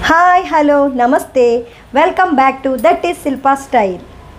Hi hello నమస్తే welcome back to that is Shilpa style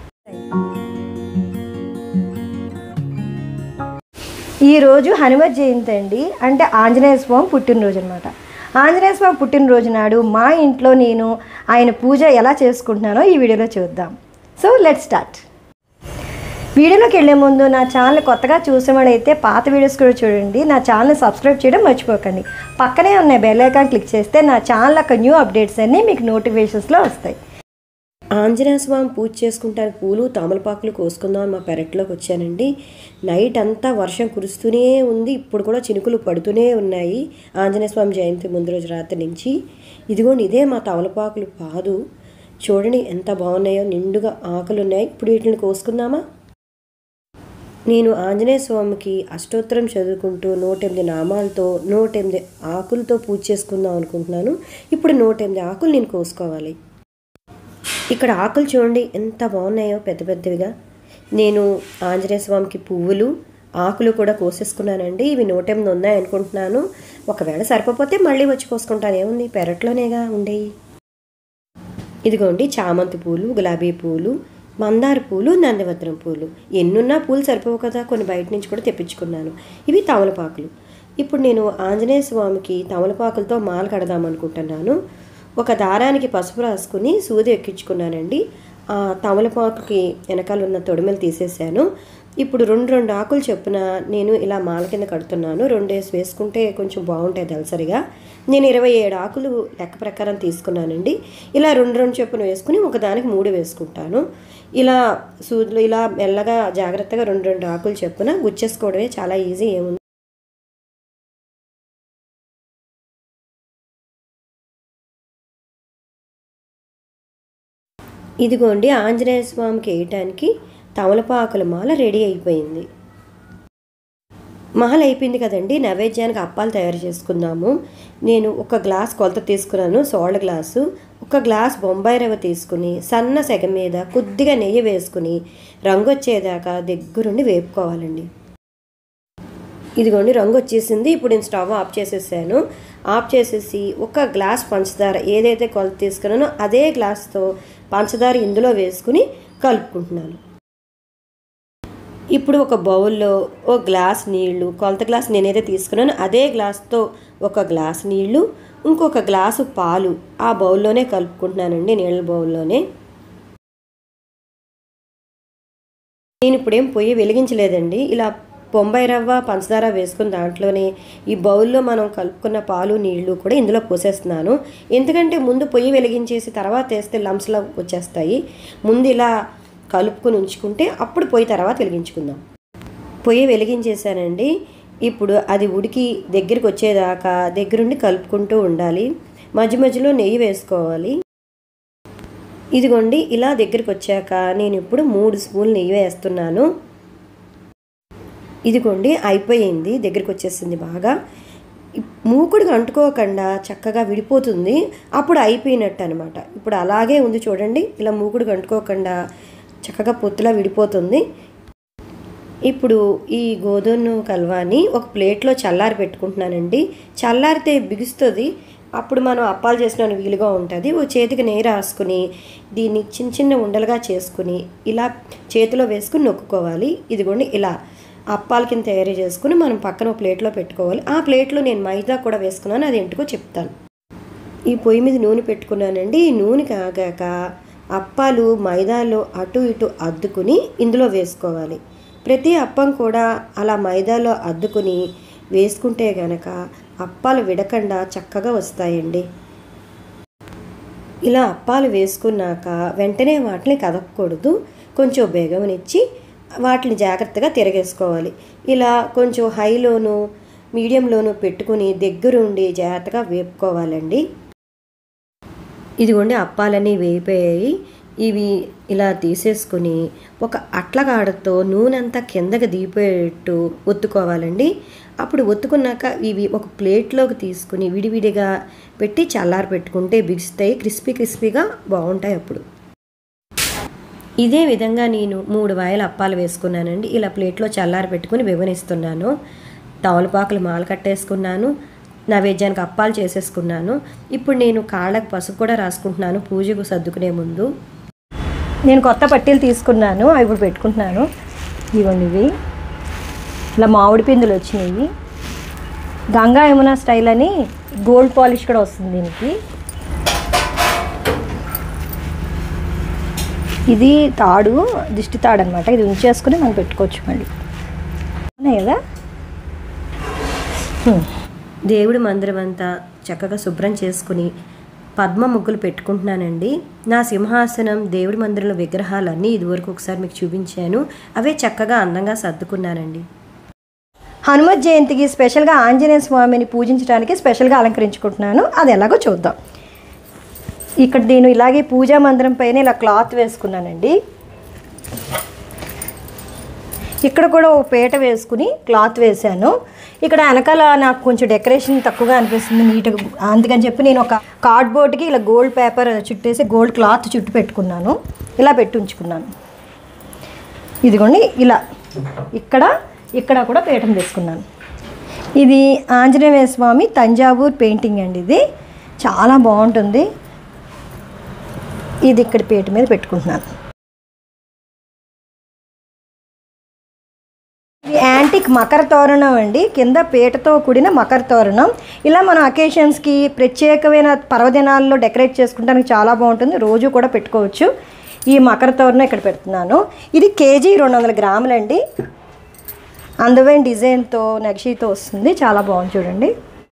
ఈరోజు హనుమ జయంతి అండి అంటే ఆంజనేయ స్వామి పుట్టినరోజు అనమాట ఆంజనేయ స్వామి పుట్టినరోజు నాడు మా ఇంట్లో నేను ఆయన పూజ ఎలా చేసుకుంటున్నానో ఈ వీడియోలో చూద్దాం సో లెట్ స్టార్ట్ వీడియోలోకి వెళ్ళే ముందు నా ఛానల్ కొత్తగా చూసేవాడైతే పాత వీడియోస్ కూడా చూడండి నా ఛానల్ సబ్స్క్రైబ్ చేయడం మర్చిపోకండి పక్కనే ఉన్న బెల్ ఐకాన్ క్లిక్ చేస్తే నా ఛానల్ యొక్క న్యూ అప్డేట్స్ అన్నీ మీకు నోటిఫికేషన్స్లో వస్తాయి ఆంజనేయ స్వామి పూజ చేసుకుంటానికి పూలు తమలపాకులు కోసుకుందాం మా పెరట్లోకి వచ్చానండి నైట్ అంతా వర్షం కురుస్తూనే ఉంది ఇప్పుడు కూడా చినుకులు పడుతూనే ఉన్నాయి ఆంజనేయ స్వామి జయంతి ముందు రోజు రాత్రి నుంచి ఇదిగోండి ఇదే మా తమలపాకులు పాదు చూడండి ఎంత బాగున్నాయో నిండుగా ఆకులు ఉన్నాయి ఇప్పుడు వీటిని కోసుకుందామా నేను ఆంజనేయ స్వామికి అష్టోత్తరం చదువుకుంటూ నూట ఎనిమిది నామాలతో నూట ఎనిమిది ఆకులతో పూజ చేసుకుందాం అనుకుంటున్నాను ఇప్పుడు నూట ఎనిమిది ఆకులు నేను కోసుకోవాలి ఇక్కడ ఆకులు చూడండి ఎంత బాగున్నాయో పెద్ద పెద్దవిగా నేను ఆంజనేయ స్వామికి పువ్వులు ఆకులు కూడా కోసేసుకున్నానండి ఇవి నూట ఎనిమిది ఉన్నాయి అనుకుంటున్నాను ఒకవేళ సరిపోతే మళ్ళీ వచ్చి కోసుకుంటాను ఏముంది పెరట్లోనేగా ఉండేవి ఇదిగోండి చామంతి పూలు గులాబీ పూలు మందార పూలు నందివద్రం పూలు ఎన్నున్నా పూలు సరిపోవు కదా కొన్ని బయట నుంచి కూడా తెప్పించుకున్నాను ఇవి తమలపాకులు ఇప్పుడు నేను ఆంజనేయ స్వామికి తమలపాకులతో మాల కడదాం అనుకుంటున్నాను ఒక దారానికి పసుపు రాసుకుని సూది ఎక్కించుకున్నానండి ఆ తమలపాకుకి వెనకాల ఉన్న తొడిమెలు తీసేసాను ఇప్పుడు రెండు రెండు ఆకులు చొప్పున నేను ఇలా మాల కింద కడుతున్నాను రెండేసి వేసుకుంటే కొంచెం బాగుంటాయి దలసరిగా నేను ఇరవై ఏడు ఆకులు లెక్క ప్రకారం తీసుకున్నానండి ఇలా రెండు రెండు చొప్పున వేసుకుని ఒకదానికి మూడు వేసుకుంటాను ఇలా సూదులు ఇలా మెల్లగా జాగ్రత్తగా రెండు రెండు ఆకులు చొప్పున గుచ్చేసుకోవడమే చాలా ఈజీ ఏముంది ఇదిగోండి ఆంజనేయ స్వామికి వేయటానికి తమలపాకుల మాల రెడీ అయిపోయింది మాల అయిపోయింది కదండి నైవేద్యానికి అప్పాలు తయారు చేసుకుందాము నేను ఒక గ్లాస్ కొలత తీసుకున్నాను సోళ్ళ గ్లాసు ఒక గ్లాస్ బొంబాయి రవ్వ తీసుకుని సన్న సెగ మీద కొద్దిగా నెయ్యి వేసుకుని రంగు వచ్చేదాకా దగ్గరుండి వేపుకోవాలండి ఇదిగోండి రంగు వచ్చేసింది ఇప్పుడు నేను స్టవ్ ఆఫ్ చేసేసాను ఆఫ్ చేసేసి ఒక గ్లాస్ పంచదార ఏదైతే కొలత తీసుకున్నానో అదే గ్లాస్తో పంచదార ఇందులో వేసుకుని కలుపుకుంటున్నాను ఇప్పుడు ఒక బౌల్లో ఒక గ్లాస్ నీళ్లు కొలత గ్లాస్ నేనైతే తీసుకున్నానో అదే గ్లాస్తో ఒక గ్లాస్ నీళ్లు ఇంకొక గ్లాసు పాలు ఆ బౌల్లోనే కలుపుకుంటున్నానండి నీళ్ళ బౌల్లోనే నేను ఇప్పుడేం పొయ్యి వెలిగించలేదండి ఇలా బొంబాయి రవ్వ పంచదార వేసుకుని దాంట్లోనే ఈ బౌల్లో మనం కలుపుకున్న పాలు నీళ్లు కూడా ఇందులో పోసేస్తున్నాను ఎందుకంటే ముందు పొయ్యి వెలిగించేసి తర్వాత వేస్తే లంప్స్లా వచ్చేస్తాయి ముందు ఇలా కలుపుకొని ఉంచుకుంటే అప్పుడు పొయ్యి తర్వాత వెలిగించుకుందాం పొయ్యి వెలిగించేసానండి ఇప్పుడు అది ఉడికి దగ్గరికి వచ్చేదాకా దగ్గరుండి కలుపుకుంటూ ఉండాలి మధ్య మధ్యలో నెయ్యి వేసుకోవాలి ఇదిగోండి ఇలా దగ్గరికి వచ్చాక నేను ఇప్పుడు మూడు స్పూన్లు నెయ్యి వేస్తున్నాను ఇదిగోండి అయిపోయింది దగ్గరికి వచ్చేసింది బాగా మూకుడికి అంటుకోకుండా చక్కగా విడిపోతుంది అప్పుడు అయిపోయినట్టు అనమాట ఇప్పుడు అలాగే ఉంది చూడండి ఇలా మూకుడికి అంటుకోకుండా చక్కగా పొత్తులా విడిపోతుంది ఇప్పుడు ఈ గోధుమ కల్వాని ఒక ప్లేట్లో చల్లారి పెట్టుకుంటున్నానండి చల్లారితే బిగుస్తుంది అప్పుడు మనం అప్పాలు చేసిన వీలుగా ఉంటుంది ఓ చేతికి నెయ్యి రాసుకుని దీన్ని చిన్న చిన్న ఉండలుగా చేసుకుని ఇలా చేతిలో వేసుకుని నొక్కుకోవాలి ఇదిగోండి ఇలా అప్పాల కింద తయారు చేసుకుని మనం పక్కన ఒక ప్లేట్లో పెట్టుకోవాలి ఆ ప్లేట్లో నేను మైదా కూడా వేసుకున్నాను అది ఎంటుకో చెప్తాను ఈ పొయ్యి మీద నూనె పెట్టుకున్నానండి ఈ నూనె కాగాక అప్పాలు మైదాలో అటు ఇటు అద్దుకుని ఇందులో వేసుకోవాలి ప్రతి అప్పం కూడా అలా మైదాలో అద్దుకుని వేసుకుంటే గనక అప్పాలు విడకుండా చక్కగా వస్తాయండి ఇలా అప్పాలు వేసుకున్నాక వెంటనే వాటిని కదపకూడదు కొంచెం బేగమనిచ్చి వాటిని జాగ్రత్తగా తిరగేసుకోవాలి ఇలా కొంచెం హైలోను మీడియంలోను పెట్టుకుని దగ్గరుండి జాగ్రత్తగా వేపుకోవాలండి ఇదిగోండి అప్పాలన్నీ వేయిపోయాయి ఇవి ఇలా తీసేసుకుని ఒక అట్లగాడతో నూనె అంతా కిందకి దిగిపోయేట్టు ఒత్తుకోవాలండి అప్పుడు ఒత్తుకున్నాక ఇవి ఒక ప్లేట్లోకి తీసుకుని విడివిడిగా పెట్టి చల్లారి పెట్టుకుంటే బిగుస్తాయి క్రిస్పీ క్రిస్పీగా బాగుంటాయి అప్పుడు ఇదే విధంగా నేను మూడు వాయిల అప్పాలు వేసుకున్నానండి ఇలా ప్లేట్లో చల్లారి పెట్టుకుని వివరిస్తున్నాను తమలపాకులు మాల కట్టేసుకున్నాను నైవేద్యానికి అప్పాలు చేసేసుకున్నాను ఇప్పుడు నేను కాళ్ళకు పసుపు కూడా రాసుకుంటున్నాను పూజకు సర్దుకునే ముందు నేను కొత్త పట్టీలు తీసుకున్నాను అవి ఇప్పుడు పెట్టుకుంటున్నాను ఇవ్వండి ఇవి ఇలా మామిడి పిందులు వచ్చినాయి గంగా యమున స్టైల్ అని గోల్డ్ పాలిష్ కూడా వస్తుంది దీనికి ఇది తాడు దిష్టి తాడు అనమాట ఇది ఉంచేసుకుని మనం పెట్టుకోవచ్చు మళ్ళీ ఉన్నాయి కదా హ్మ్. దేవుడి మందిరం అంతా చక్కగా శుభ్రం చేసుకుని పద్మ ముగ్గులు పెట్టుకుంటున్నానండి నా సింహాసనం దేవుడి మందిరంలో విగ్రహాలన్నీ ఇదివరకు ఒకసారి మీకు చూపించాను అవే చక్కగా అందంగా సర్దుకున్నానండి హనుమత్ జయంతికి స్పెషల్గా ఆంజనేయ స్వామిని పూజించడానికి స్పెషల్గా అలంకరించుకుంటున్నాను అది ఎలాగో చూద్దాం ఇక్కడ నేను ఇలాగే పూజా మందిరం పైన ఇలా క్లాత్ వేసుకున్నానండి ఇక్కడ కూడా ఒక పీట వేసుకుని క్లాత్ వేశాను ఇక్కడ వెనకాల నాకు కొంచెం డెకరేషన్ తక్కువగా అనిపిస్తుంది నీట్గా అందుకని చెప్పి నేను ఒక కార్డ్బోర్డ్కి ఇలా గోల్డ్ పేపర్ చుట్టేసి గోల్డ్ క్లాత్ చుట్టు పెట్టుకున్నాను ఇలా పెట్టి ఉంచుకున్నాను ఇదిగోండి ఇలా ఇక్కడ ఇక్కడ కూడా పీఠం వేసుకున్నాను ఇది ఆంజనేయ స్వామి తంజావూర్ పెయింటింగ్ అండి ఇది చాలా బాగుంటుంది ఇది ఇక్కడ పీట మీద పెట్టుకుంటున్నాను ఇది యాంటిక్ మకర తోరణం అండి కింద పీటతో కూడిన మకర తోరణం ఇలా మనం అకేషన్స్కి ప్రత్యేకమైన పర్వదినాల్లో డెకరేట్ చేసుకోవడానికి చాలా బాగుంటుంది రోజు కూడా పెట్టుకోవచ్చు ఈ మకర తోరణం ఇక్కడ పెడుతున్నాను ఇది కేజీ రెండు వందల గ్రాములండి అందమైన డిజైన్తో నక్షితో వస్తుంది చాలా బాగుంది చూడండి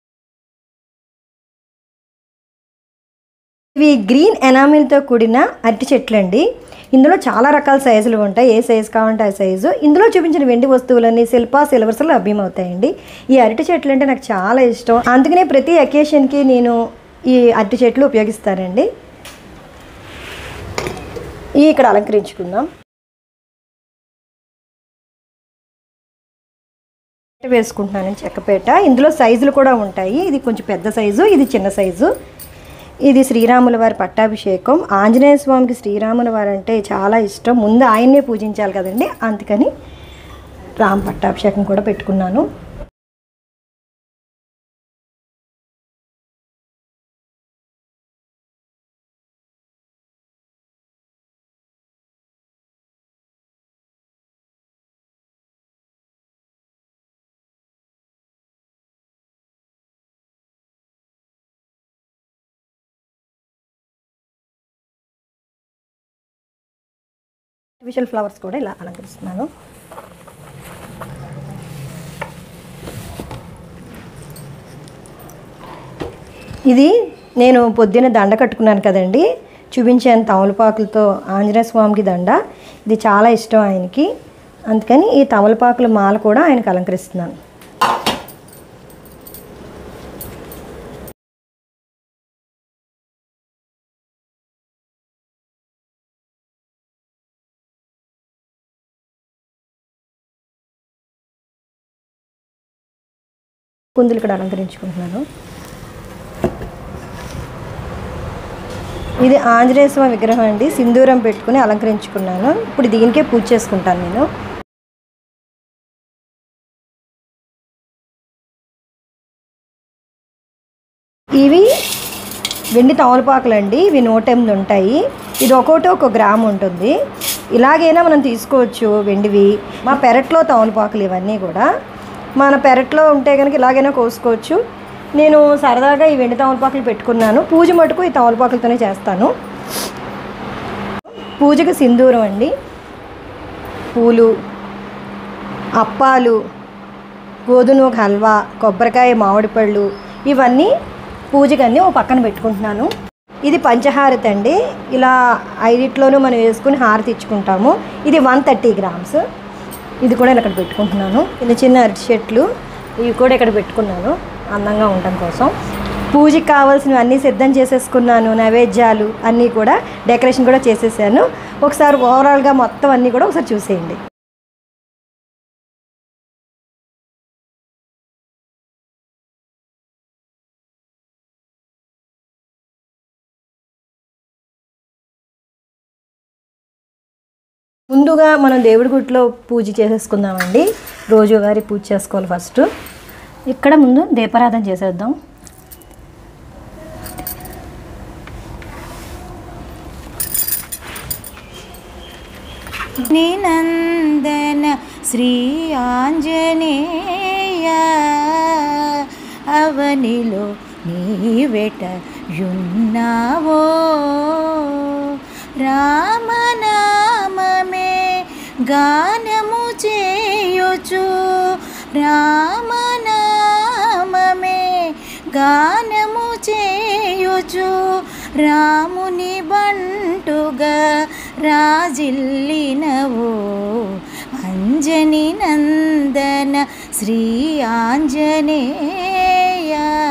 ఇవి గ్రీన్ ఎనామిల్తో కూడిన అరటి చెట్లు అండి ఇందులో చాలా రకాల సైజులు ఉంటాయి ఏ సైజు కావాలంటే ఆ సైజు ఇందులో చూపించిన వెండి వస్తువులన్నీ శిల్ప సిల్వర్స్లో లభ్యమవుతాయండి ఈ అరటి చెట్లు అంటే నాకు చాలా ఇష్టం అందుకనే ప్రతి అకేషన్కి నేను ఈ అరటి చెట్లు ఉపయోగిస్తానండి ఈ ఇక్కడ అలంకరించుకుందాం వేసుకుంటున్నాను చెక్కపేట ఇందులో సైజులు కూడా ఉంటాయి ఇది కొంచెం పెద్ద సైజు ఇది చిన్న సైజు ఇది శ్రీరాముల వారి పట్టాభిషేకం ఆంజనేయ స్వామికి శ్రీరాముల వారు అంటే చాలా ఇష్టం ముందు ఆయన్నే పూజించాలి కదండి అందుకని రామ్ పట్టాభిషేకం కూడా పెట్టుకున్నాను ఆర్టిఫిషియల్ ఫ్లవర్స్ కూడా ఇలా అలంకరిస్తున్నాను ఇది నేను పొద్దున్న దండ కట్టుకున్నాను కదండి చూపించాను తమలపాకులతో ఆంజనేయ స్వామికి దండ ఇది చాలా ఇష్టం ఆయనకి అందుకని ఈ తమలపాకుల మాల కూడా ఆయనకు అలంకరిస్తున్నాను కుందులు ఇక్కడ అలంకరించుకుంటున్నాను ఇది ఆంజనేయ స్వామి విగ్రహం అండి సింధూరం పెట్టుకుని అలంకరించుకున్నాను ఇప్పుడు దీనికే పూజ చేసుకుంటాను నేను ఇవి వెండి తమలపాకులు అండి ఇవి నూట ఎనిమిది ఉంటాయి ఇది ఒక్కోటి ఒక గ్రామ్ ఉంటుంది ఇలాగైనా మనం తీసుకోవచ్చు వెండివి మా పెరట్లో తమలపాకులు ఇవన్నీ కూడా మన పెరట్లో ఉంటే కనుక ఇలాగైనా కోసుకోవచ్చు నేను సరదాగా ఈ వెండి తమలపాకులు పెట్టుకున్నాను పూజ మటుకు ఈ తమలపాకులతోనే చేస్తాను పూజకు సింధూరం అండి పూలు అప్పాలు గోధుమ హల్వా కొబ్బరికాయ మామిడి పళ్ళు ఇవన్నీ పూజకన్నీ ఓ పక్కన పెట్టుకుంటున్నాను ఇది పంచహారతి అండి ఇలా ఐదిట్లోనూ మనం వేసుకుని హారతి ఇచ్చుకుంటాము ఇది వన్ థర్టీ గ్రామ్స్ ఇది కూడా ఇక్కడ పెట్టుకుంటున్నాను చిన్న చిన్న అరటి చెట్లు ఇవి కూడా ఇక్కడ పెట్టుకున్నాను అందంగా ఉండటం కోసం పూజకి కావాల్సినవి అన్నీ సిద్ధం చేసేసుకున్నాను నైవేద్యాలు అన్నీ కూడా డెకరేషన్ కూడా చేసేసాను ఒకసారి ఓవరాల్గా మొత్తం అన్నీ కూడా ఒకసారి చూసేయండి ముందుగా మనం దేవుడి గుడిలో పూజ చేసేసుకుందామండి రోజువారీ పూజ చేసుకోవాలి ఫస్ట్ ఇక్కడ ముందు దీపారాధన చేసేద్దాం నినందన శ్రీ ఆంజనేయ అవనిలో నీవెట యున్నావో రామనామమే గానము చేయుచు రామనామమే గానము చేయుచు రాముని బంటుగా రాజిల్లినవో అంజని నందన శ్రీ ఆంజనేయ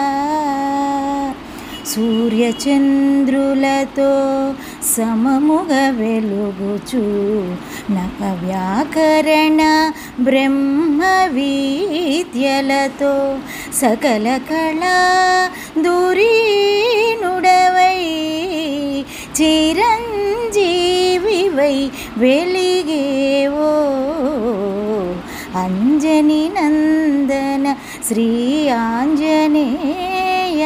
సూర్యచంద్రులతో సమముగా వెలుగుచు నక వ్యాకరణ బ్రహ్మ విద్యలతో సకల కళా దురీనుడవై చిరంజీవివై వెలిగేవో అంజని నందన శ్రీ ఆంజనేయ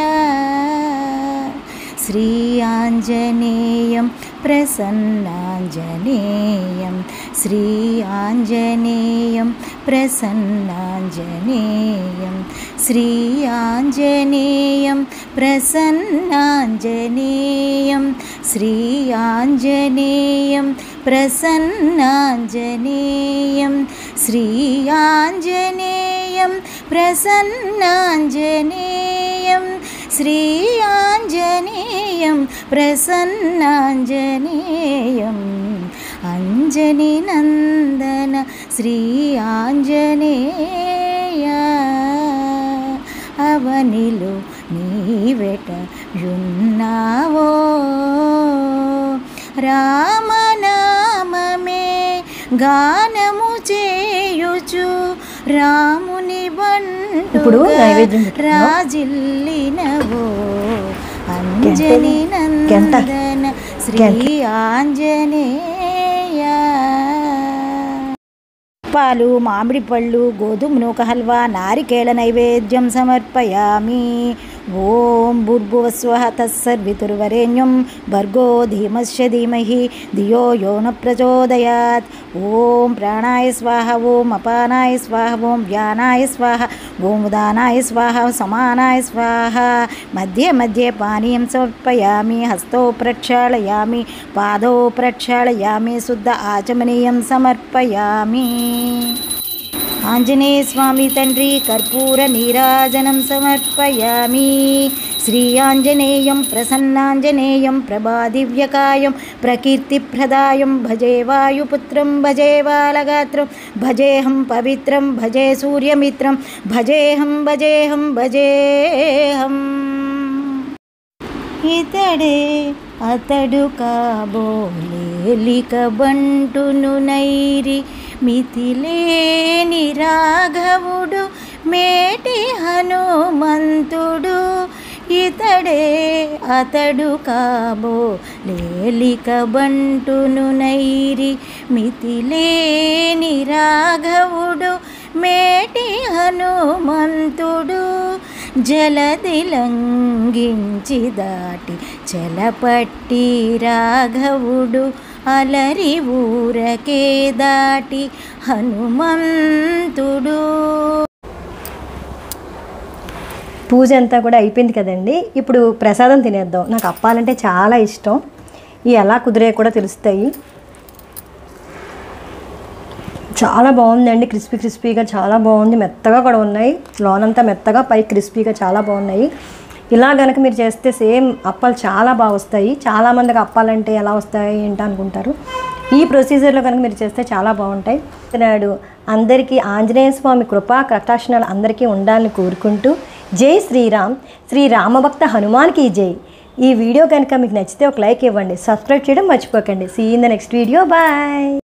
శ్రీ ఆంజనేయం ప్రసన్నాంజనేయం శ్రీ ఆంజనేయం ప్రసన్నాంజనేయం శ్రీ ఆంజనేయం ప్రసన్నాంజనేయం శ్రీ ఆంజనేయం ప్రసన్నాంజనేయం శ్రీ ఆంజనేయం ప్రసన్నాంజనేయం శ్రీ ఆంజనేయం ప్రసన్నాంజనేయం అంజని నందన శ్రీ ఆంజనేయ అవనిలో నీవెట యున్నావో రామనామమే గానము చేయుచు రాముని బంటు ఇప్పుడు నైవేద్యం పెట్టుకుందాం. రాజిల్లినవో అంజని గంట. నందన శ్రీ ఆంజనేయ పాలు మామిడి పళ్ళు గోధుమ నూక హల్వా నారికేళ నైవేద్యం సమర్పయామి ఓం భూర్భువస్వ తత్సర్వితుర్వరేణ్యం భర్గో ధీమస్య ధీమహి ధియో యో న ప్రచోదయాత్ ఓం ప్రాణాయ స్వాహ ఓం అపానాయ స్వాహ ఓం వ్యానాయ స్వాహ ఓం ఉదానాయ స్వాహ సమానాయ స్వాహ మధ్య మధ్య పానీయం సమర్పయామి హస్తో ప్రక్షాళయామి పాదో ప్రక్షాళయామి శుద్ధ ఆచమనీయం సమర్పయామి ఆంజనేయ స్వామి తండ్రి కర్పూర నీరాజనం సమర్పయామి శ్రీ ఆంజనేయం ప్రసన్నాంజనేయం ప్రభాదివ్యకాయం ప్రకీర్తిప్రదాయం భజే వాయుపుత్రం భజే బాలగాత్రం భజేహం పవిత్రం భజే సూర్యమిత్రం భజేహం భజేహం భజేహం ఇతడే అతడు కాబోలేలిక బంటును నైరి మితిలేని రాఘవుడు మేటి హనుమంతుడు ఇతడే అతడు కాబో లేలిక బంటును నైరి మితిలేని రాఘవుడు మేటి హనుమంతుడు జలదిలంఘించి దాటి చలపట్టి రాఘవుడు అలరి ఊరకే దాటి హనుమంతుడు పూజ అంతా కూడా అయిపోయింది కదండి ఇప్పుడు ప్రసాదం తినేద్దాం నాకు అప్పాలంటే చాలా ఇష్టం ఇవి ఎలా కుదిరే కూడా తెలుస్తాయి చాలా బాగుందండి క్రిస్పీ క్రిస్పీగా చాలా బాగుంది మెత్తగా కూడా ఉన్నాయి లోనంతా మెత్తగా పై క్రిస్పీగా చాలా బాగున్నాయి ఇలా కనుక మీరు చేస్తే సేమ్ అప్పాలు చాలా బాగా వస్తాయి చాలామందికి అప్పాలంటే ఎలా వస్తాయి ఏంటి అనుకుంటారు ఈ ప్రొసీజర్లో కనుక మీరు చేస్తే చాలా బాగుంటాయి నాడు అందరికీ ఆంజనేయ స్వామి కృపా కటాక్షణాలు అందరికీ ఉండాలని కోరుకుంటూ జై శ్రీరామ్ శ్రీ రామభక్త హనుమాన్కి జై ఈ వీడియో కనుక మీకు నచ్చితే ఒక లైక్ ఇవ్వండి సబ్స్క్రైబ్ చేయడం మర్చిపోకండి see in the next video bye